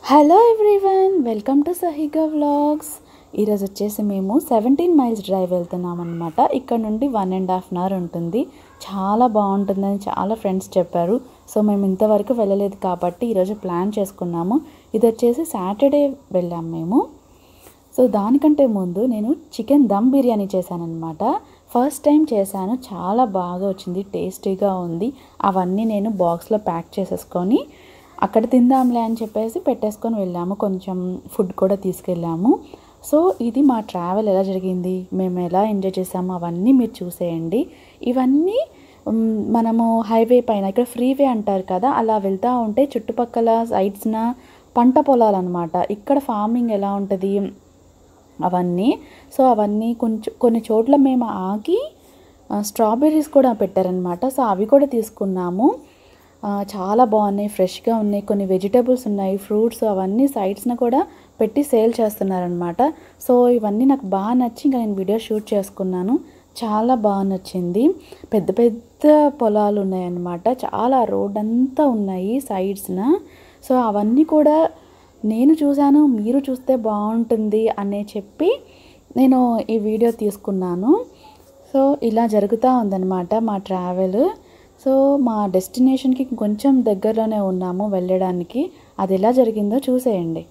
hello everyone welcome to Sahiga vlogs ఈరోజు వచ్చేసి మేము సెవెంటీన్ మైల్స్ డ్రైవ్ వెళ్తున్నాం అనమాట ఇక్కడ నుండి one and half an hour ఉంటుంది చాలా బాగుంటుందని చాలా ఫ్రెండ్స్ చెప్పారు సో మేము ఇంతవరకు వెళ్ళలేదు కాబట్టి ఈరోజు ప్లాన్ చేసుకున్నాము ఇది వచ్చేసి సాటర్డే వెళ్ళాం మేము సో దానికంటే ముందు నేను చికెన్ దమ్ బిర్యానీ చేశానన్నమాట ఫస్ట్ టైం చేశాను చాలా బాగా వచ్చింది టేస్టీగా ఉంది అవన్నీ నేను బాక్స్లో ప్యాక్ చేసేసుకొని అక్కడ తిందాంలే అని చెప్పేసి పెట్టేసుకొని వెళ్ళాము కొంచెం ఫుడ్ కూడా తీసుకెళ్ళాము సో ఇది మా ట్రావెల్ ఎలా జరిగింది మేము ఎలా ఎంజాయ్ చేసాము అవన్నీ మీరు చూసేయండి ఇవన్నీ మ్, మనము హైవే పైన ఇక్కడ ఫ్రీవే అంటారు కదా అలా వెళ్తూ ఉంటే చుట్టుపక్కల సైడ్స్న పంట పొలాలు అనమాట ఇక్కడ ఫార్మింగ్ ఎలా ఉంటుంది అవన్నీ సో అవన్నీ కొంచెం కొన్ని చోట్ల మేము ఆగి ఆ, స్ట్రాబెర్రీస్ కూడా పెట్టారనమాట సో అవి కూడా తీసుకున్నాము ఆ, చాలా బాగున్నాయి ఫ్రెష్గా ఉన్నాయి కొన్ని వెజిటేబుల్స్ ఉన్నాయి ఫ్రూట్స్ అవన్నీ సైడ్స్న కూడా పెట్టి సేల్ చేస్తున్నారనమాట సో ఇవన్నీ నాకు బాగా నచ్చి ఇంకా నేను వీడియో షూట్ చేసుకున్నాను చాలా బాగా నచ్చింది పెద్ద పెద్ద పొలాలు ఉన్నాయన్నమాట చాలా రోడ్ అంతా ఉన్నాయి సైడ్స్న సో అవన్నీ కూడా నేను చూశాను మీరు చూస్తే బాగుంటుంది అనే చెప్పి నేను ఈ వీడియో తీసుకున్నాను సో ఇలా జరుగుతూ ఉందన్నమాట మా ట్రావెల్ సో మా డెస్టినేషన్కి కొంచెం దగ్గరలోనే ఉన్నాము వెళ్ళడానికి అది ఎలా జరిగిందో చూసేయండి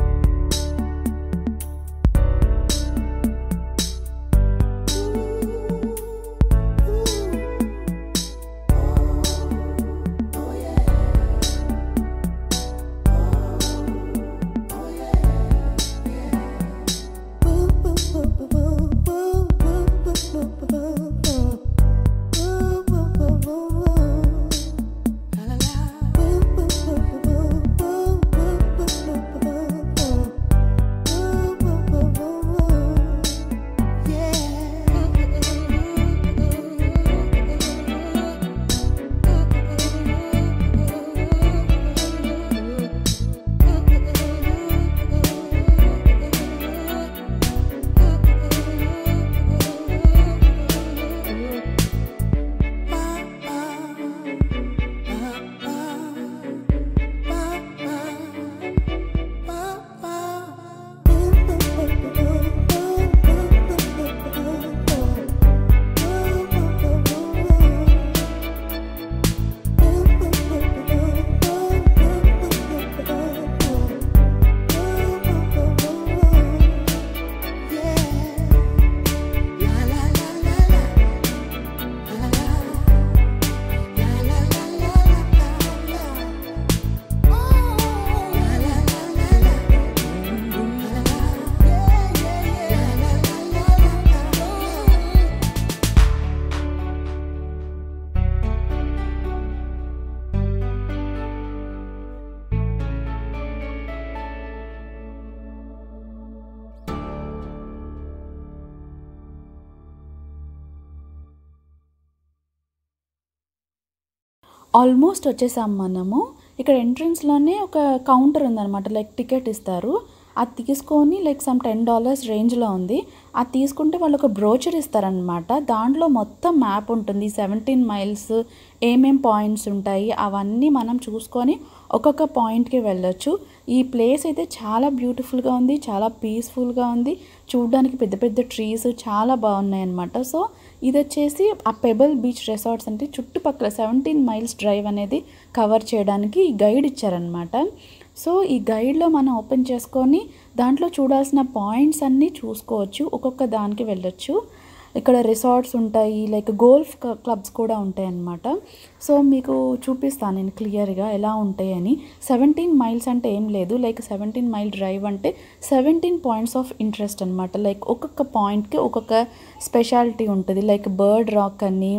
ఆల్మోస్ట్ వచ్చేసాం మనము ఇక్కడ ఎంట్రన్స్లోనే ఒక కౌంటర్ ఉందన్నమాట లైక్ టికెట్ ఇస్తారు అది తీసుకొని లైక్ సమ్ టెన్ డాలర్స్ రేంజ్లో ఉంది అది తీసుకుంటే వాళ్ళు ఒక బ్రోచర్ ఇస్తారనమాట దాంట్లో మొత్తం మ్యాప్ ఉంటుంది సెవెంటీన్ మైల్స్ ఏమేం పాయింట్స్ ఉంటాయి అవన్నీ మనం చూసుకొని ఒక్కొక్క పాయింట్కి వెళ్ళొచ్చు ఈ ప్లేస్ అయితే చాలా బ్యూటిఫుల్గా ఉంది చాలా పీస్ఫుల్గా ఉంది చూడడానికి పెద్ద పెద్ద ట్రీస్ చాలా బాగున్నాయి అనమాట సో ఇది వచ్చేసి ఆ పెబల్ బీచ్ రిసార్ట్స్ అంటే చుట్టుపక్కల సెవెంటీన్ మైల్స్ డ్రైవ్ అనేది కవర్ చేయడానికి ఈ గైడ్ ఇచ్చారనమాట సో ఈ గైడ్లో మనం ఓపెన్ చేసుకొని దాంట్లో చూడాల్సిన పాయింట్స్ అన్నీ చూసుకోవచ్చు ఒక్కొక్క దానికి వెళ్ళొచ్చు ఇక్కడ రిసార్ట్స్ ఉంటాయి లైక్ గోల్ఫ్ క్లబ్స్ కూడా ఉంటాయి అన్నమాట సో మీకు చూపిస్తాను నేను క్లియర్గా ఎలా ఉంటాయని సెవెంటీన్ మైల్స్ అంటే ఏం లేదు లైక్ సెవెంటీన్ మైల్ డ్రైవ్ అంటే సెవెంటీన్ పాయింట్స్ ఆఫ్ ఇంట్రెస్ట్ అనమాట లైక్ ఒక్కొక్క పాయింట్కి ఒక్కొక్క స్పెషాలిటీ ఉంటుంది లైక్ బర్డ్ రాక్ అని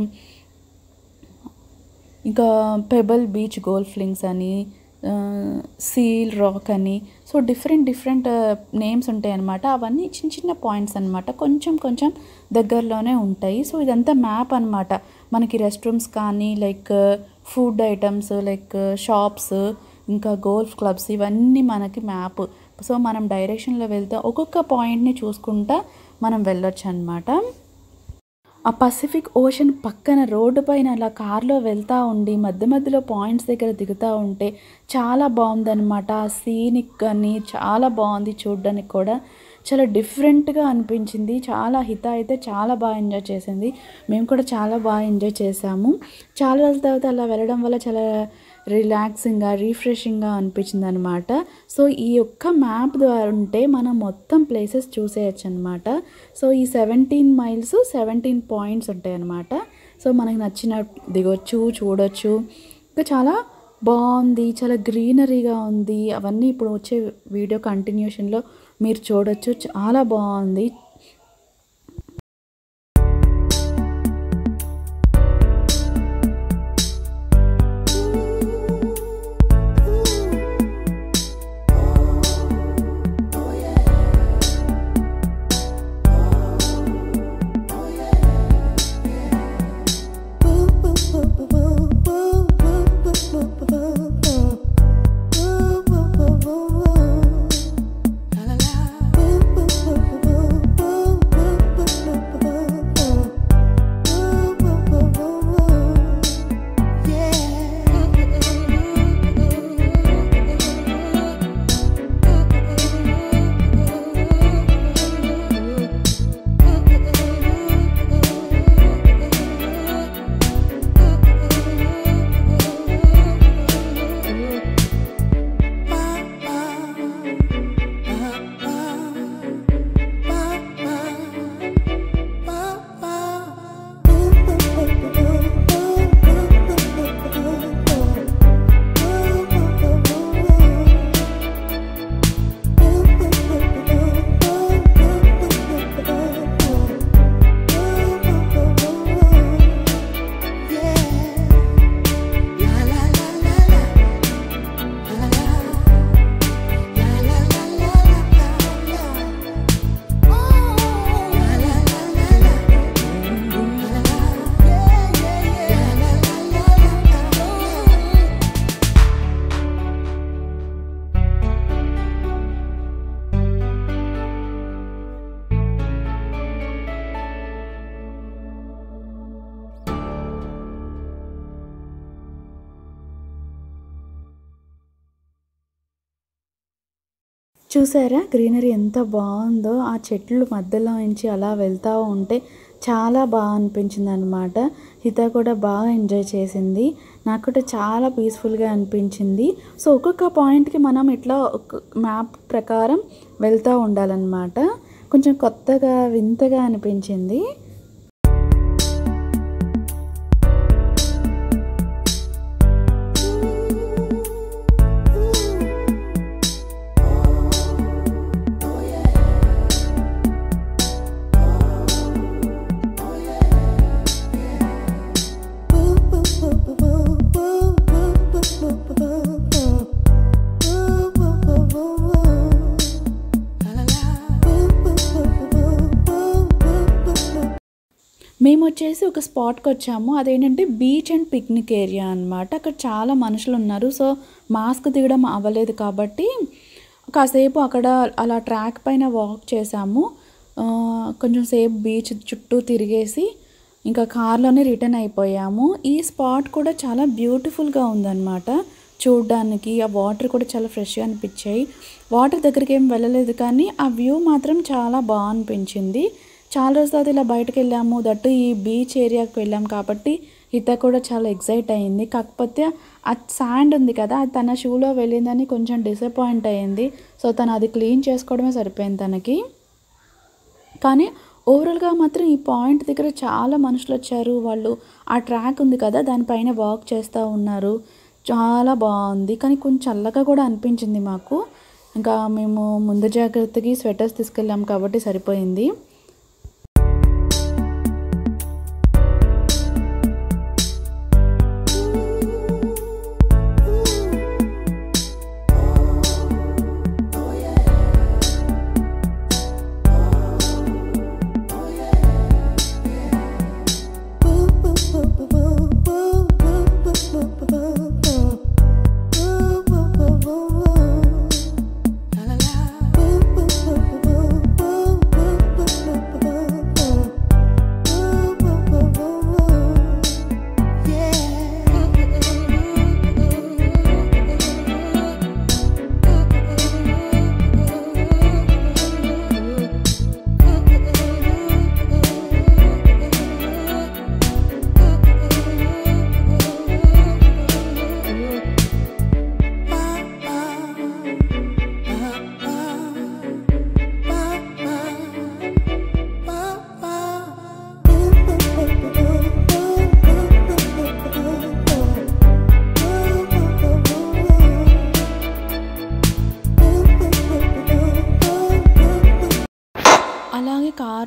ఇంకా పెబల్ బీచ్ గోల్ఫ్ లింక్స్ అని సీల్ రాక్ అని సో డిఫరెంట్ డిఫరెంట్ నేమ్స్ ఉంటాయి అన్నమాట అవన్నీ చిన్న చిన్న పాయింట్స్ అన్నమాట కొంచెం కొంచెం దగ్గరలోనే ఉంటాయి సో ఇదంతా మ్యాప్ అన్నమాట మనకి రెస్ట్ రూమ్స్ కానీ like food items like shops ఇంకా గోల్ఫ్ క్లబ్స్ ఇవన్నీ మనకి మ్యాప్ సో మనం డైరెక్షన్లో వెళ్తే ఒక్కొక్క పాయింట్ని చూసుకుంటా మనం వెళ్ళొచ్చు అనమాట ఆ పసిఫిక్ ఓషన్ పక్కన రోడ్డు పైన అలా కార్లో వెళ్తూ ఉండి మధ్య మధ్యలో పాయింట్స్ దగ్గర దిగుతూ ఉంటే చాలా బాగుందన్నమాట ఆ సీనిక్ కానీ చాలా బాగుంది చూడడానికి కూడా చాలా డిఫరెంట్గా అనిపించింది చాలా హిత అయితే చాలా బాగా ఎంజాయ్ చేసింది మేము కూడా చాలా బాగా ఎంజాయ్ చేసాము చాలా రోజుల తర్వాత అలా వెళ్ళడం వల్ల చాలా రిలాక్సింగ్గా రీఫ్రెషింగ్గా అనిపించింది అనమాట సో ఈ ఒక్క మ్యాప్ ద్వారా ఉంటే మనం మొత్తం ప్లేసెస్ చూసేయచ్చు అనమాట సో ఈ సెవెంటీన్ మైల్స్ సెవెంటీన్ పాయింట్స్ ఉంటాయి అనమాట సో మనకి నచ్చిన దిగొచ్చు చూడొచ్చు ఇంకా చాలా బాగుంది చాలా గ్రీనరీగా ఉంది అవన్నీ ఇప్పుడు వచ్చే వీడియో కంటిన్యూషన్లో మీరు చూడొచ్చు చాలా బాగుంది చూసారా గ్రీనరీ ఎంత బాగుందో ఆ చెట్లు మధ్యలో నుంచి అలా వెళ్తూ ఉంటే చాలా బాగా అనిపించింది అనమాట హిత కూడా బాగా ఎంజాయ్ చేసింది నాకు కూడా చాలా పీస్ఫుల్గా అనిపించింది సో ఒక్కొక్క పాయింట్కి మనం ఇట్లా ఒక మ్యాప్ ప్రకారం వెళ్తూ ఉండాలన్నమాట కొంచెం కొత్తగా వింతగా అనిపించింది మేము వచ్చేసి ఒక స్పాట్కి వచ్చాము అదేంటంటే బీచ్ అండ్ పిక్నిక్ ఏరియా అనమాట అక్కడ చాలా మనుషులు ఉన్నారు సో మాస్క్ దిగడం అవ్వలేదు కాబట్టి కాసేపు అక్కడ అలా ట్రాక్ పైన వాక్ చేసాము ఆ, కొంచెం సేపు బీచ్ చుట్టూ తిరిగేసి ఇంకా కార్లోనే రిటర్న్ అయిపోయాము ఈ స్పాట్ కూడా చాలా బ్యూటిఫుల్గా ఉందన్నమాట చూడడానికి ఆ వాటర్ కూడా చాలా ఫ్రెష్గా అనిపించాయి వాటర్ దగ్గరికి ఏం వెళ్ళలేదు కానీ ఆ వ్యూ మాత్రం చాలా బాగా అనిపించింది చాలా రోజుల తర్వాత ఇలా బయటకు వెళ్ళాము దట్టు ఈ బీచ్ ఏరియాకి వెళ్ళాం కాబట్టి హిత కూడా చాలా ఎగ్జైట్ అయింది కాకపోతే ఆ శాండ్ ఉంది కదా అది తన షూలో వెళ్ళిందని కొంచెం డిసప్పాయింట్ అయ్యింది సో తను అది క్లీన్ చేసుకోవడమే సరిపోయింది తనకి కానీ ఓవరాల్గా మాత్రం ఈ పాయింట్ దగ్గర చాలా మనుషులు వచ్చారు వాళ్ళు ఆ ట్రాక్ ఉంది కదా దానిపైన వాక్ చేస్తూ ఉన్నారు చాలా బాగుంది కానీ కొంచెం చల్లగా కూడా అనిపించింది మాకు ఇంకా మేము ముందు జాగ్రత్తకి స్వెటర్స్ తీసుకెళ్ళాం కాబట్టి సరిపోయింది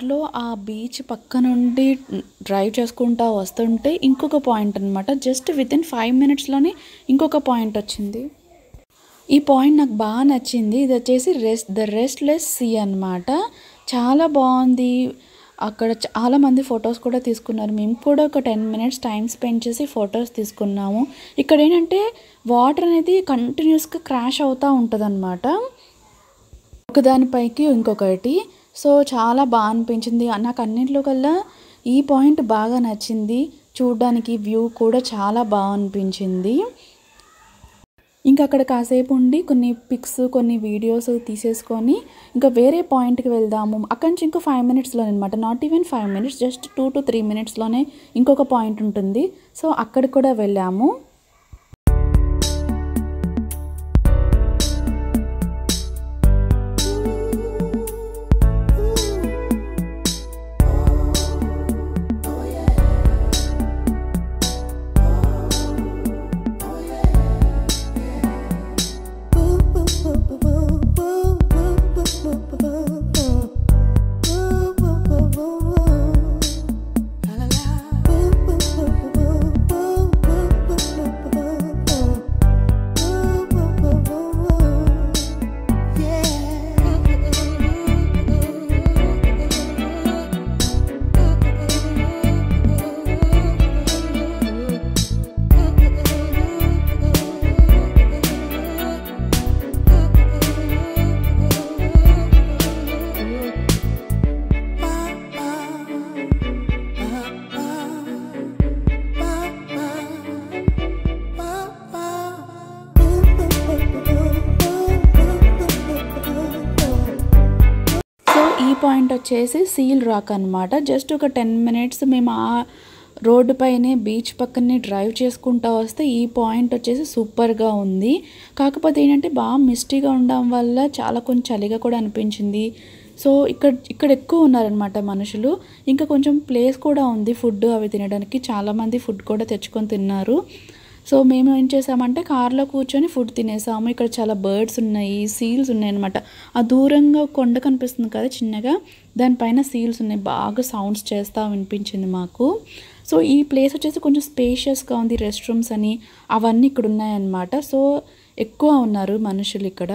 దారిలో ఆ బీచ్ పక్క నుండి డ్రైవ్ చేసుకుంటా వస్తుంటే ఇంకొక పాయింట్ అనమాట జస్ట్ విత్ ఇన్ ఫైవ్ మినిట్స్లోనే ఇంకొక పాయింట్ వచ్చింది ఈ పాయింట్ నాకు బాగా నచ్చింది ఇది వచ్చేసి రెస్ట్ ద రెస్ట్లెస్ సీ అనమాట చాలా బాగుంది అక్కడ చాలా మంది ఫొటోస్ కూడా తీసుకున్నారు మేము కూడా ఒక టెన్ మినిట్స్ టైం స్పెండ్ చేసి ఫొటోస్ తీసుకున్నాము ఇక్కడ ఏంటంటే వాటర్ అనేది కంటిన్యూస్గా క్రాష్ అవుతూ ఉంటుంది ఒకదానిపైకి ఇంకొకటి సో చాలా బాగా అనిపించింది నాకు అన్నింటిలో కల్లా ఈ పాయింట్ బాగా నచ్చింది చూడడానికి వ్యూ కూడా చాలా బాగా అనిపించింది ఇంకా అక్కడ కాసేపు ఉండి కొన్ని పిక్స్ కొన్ని వీడియోస్ తీసేసుకొని ఇంకా వేరే పాయింట్కి వెళ్దాము అక్కడి నుంచి ఇంకో ఫైవ్ మినిట్స్లో అనమాట not even five minutes just two to three మినిట్స్లోనే ఇంకొక పాయింట్ ఉంటుంది సో అక్కడికి కూడా వెళ్ళాము సో ఈ పాయింట్ వచ్చేసి సీల్ రాక్ అనమాట జస్ట్ ఒక టెన్ మినిట్స్ మేము ఆ రోడ్డు పైనే బీచ్ పక్కనే డ్రైవ్ చేసుకుంటా వస్తే ఈ పాయింట్ వచ్చేసి సూపర్గా ఉంది కాకపోతే ఏంటంటే బాగా మిస్టీగా ఉండడం వల్ల చాలా కొంచెం చలిగా కూడా అనిపించింది సో ఇక్కడ ఇక్కడ ఎక్కువ ఉన్నారనమాట మనుషులు ఇంకా కొంచెం ప్లేస్ కూడా ఉంది ఫుడ్ అవి తినడానికి చాలామంది ఫుడ్ కూడా తెచ్చుకొని తిన్నారు సో మేము ఏం చేసామంటే కార్లో కూర్చొని ఫుడ్ తినేసాము ఇక్కడ చాలా బర్డ్స్ ఉన్నాయి సీల్స్ ఉన్నాయి అనమాట ఆ దూరంగా కొండ కనిపిస్తుంది కదా చిన్నగా దానిపైన సీల్స్ ఉన్నాయి బాగా సౌండ్స్ చేస్తూ వినిపించింది మాకు సో ఈ ప్లేస్ వచ్చేసి కొంచెం స్పేషియస్గా ఉంది రెస్ట్ రూమ్స్ అని అవన్నీ ఇక్కడ ఉన్నాయన్నమాట సో ఎక్కువ ఉన్నారు మనుషులు ఇక్కడ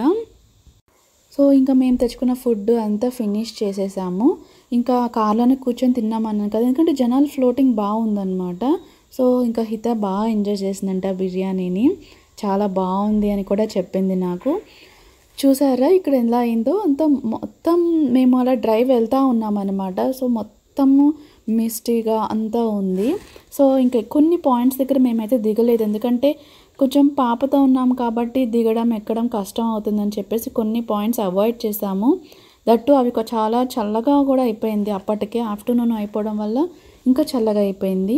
సో ఇంకా మేము తెచ్చుకున్న ఫుడ్ అంతా ఫినిష్ చేసేసాము ఇంకా కార్లోనే కూర్చొని తిన్నామన్నాను కదా ఎందుకంటే జనాలు ఫ్లోటింగ్ బాగుందన్నమాట సో ఇంకా హిత బాగా ఎంజాయ్ చేసిందంట బిర్యానీని చాలా బాగుంది అని కూడా చెప్పింది నాకు చూసారా ఇక్కడ ఎలా అయిందో అంత మొత్తం మేము అలా డ్రైవ్ వెళ్తూ ఉన్నామన్నమాట సో మొత్తము మిస్టీగా అంతా ఉంది సో ఇంకా కొన్ని పాయింట్స్ దగ్గర మేమైతే దిగలేదు ఎందుకంటే కొంచెం పాపతో ఉన్నాం కాబట్టి దిగడం ఎక్కడం కష్టం అవుతుందని చెప్పేసి కొన్ని పాయింట్స్ అవాయిడ్ చేసాము దట్టు అవి కొ- చాలా చల్లగా కూడా అయిపోయింది అప్పటికే ఆఫ్టర్నూన్ అయిపోవడం వల్ల ఇంకా చల్లగా అయిపోయింది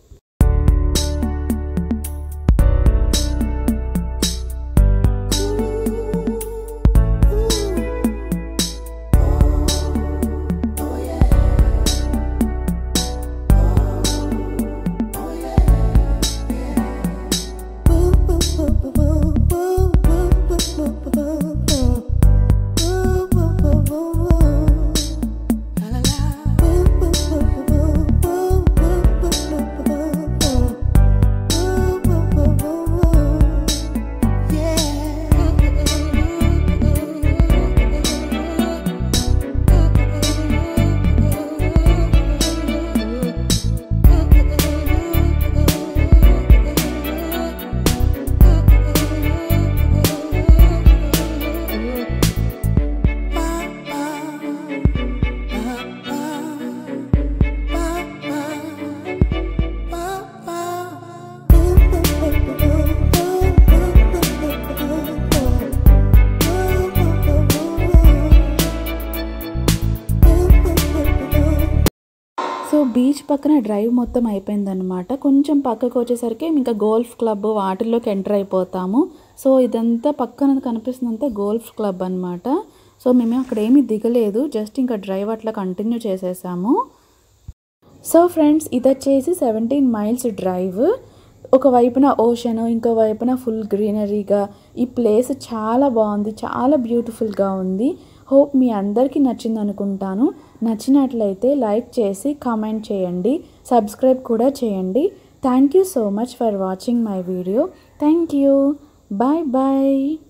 సో బీచ్ పక్కన డ్రైవ్ మొత్తం అయిపోయిందనమాట కొంచెం పక్కకు వచ్చేసరికి ఇంకా గోల్ఫ్ క్లబ్ వాటిల్లోకి ఎంటర్ అయిపోతాము సో ఇదంతా పక్కన కనిపిస్తుందంతా గోల్ఫ్ క్లబ్ అనమాట సో మేము అక్కడ ఏమీ దిగలేదు జస్ట్ ఇంకా డ్రైవ్ అట్లా కంటిన్యూ చేసేసాము సో ఫ్రెండ్స్ ఇది వచ్చేసి సెవెంటీన్ మైల్స్ డ్రైవ్ ఒక వైపున ఓషన్ ఇంకో వైపున ఫుల్ గ్రీనరీగా ఈ ప్లేస్ చాలా బాగుంది చాలా బ్యూటిఫుల్గా ఉంది హోప్ మీ అందరికీ నచ్చింది అనుకుంటాను నచ్చినట్లయితే లైక్ చేసి కామెంట్ చేయండి సబ్స్క్రైబ్ కూడా చేయండి thank you so much for watching my video thank you bye bye